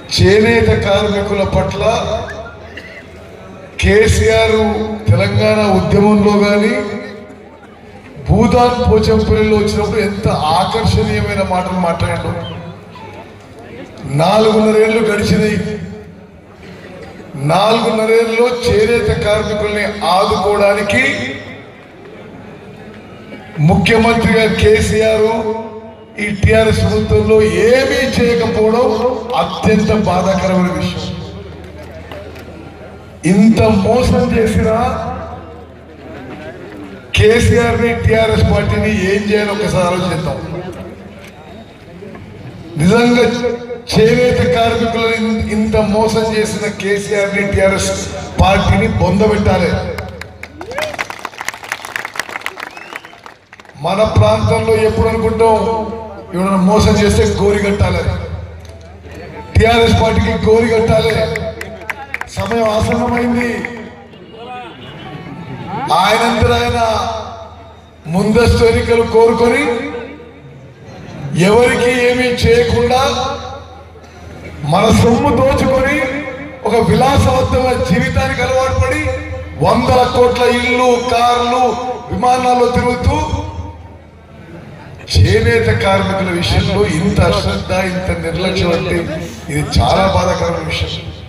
చేనేత కార్మికుల పట్ల కేసీఆర్ తెలంగాణ ఉద్యమంలో కానీ భూదాన్ పోచంపల్లిలో వచ్చినప్పుడు ఎంత ఆకర్షణీయమైన మాటలు మాట్లాడాడు నాలుగున్నరేళ్లు గడిచినాయి నాలుగున్నరేళ్ళలో చేనేత కార్మికుల్ని ఆదుకోవడానికి ముఖ్యమంత్రిగా కేసీఆర్ ఈ టిఆర్ఎస్ ప్రభుత్వంలో ఏమీ చేయకపోవడం అత్యంత బాధాకరమైన విషయం ఇంత మోసం చేసిన కేసీఆర్ ని టిఆర్ఎస్ పార్టీని ఏం చేయాలో ఒకసారి ఆలోచిద్దాం నిజంగా చేనేత కార్మికులను ఇన్- ఇంత మోసం చేసిన కేసీఆర్ ని టిఆర్ఎస్ పార్టీని బొందబెట్టాలి మన ప్రాంతంలో ఎప్పుడు అనుకుంటాం ఎవరైనా మోసం చేస్తే గోరి కట్టాలి టిఆర్ఎస్ పార్టీకి గోరి కట్టాలి సమయం ఆసన్నమైంది ఆయనందరూ ఆయన ముందస్తు ఎన్నికలు కోరుకొని ఎవరికి ఏమీ చేయకుండా మన సొమ్ము దోచుకొని ఒక విలాసవంతమైన జీవితానికి అలవాటు పడి వందల కోట్ల ఇల్లు కార్లు విమానాల్లో తిరుగుతూ చేనేత కార్మికుల విషయంలో ఇంత అశ్రద్ధ ఇంత నిర్లక్ష్యం అంటే ఇది చాలా బాధాకరమైన విషయం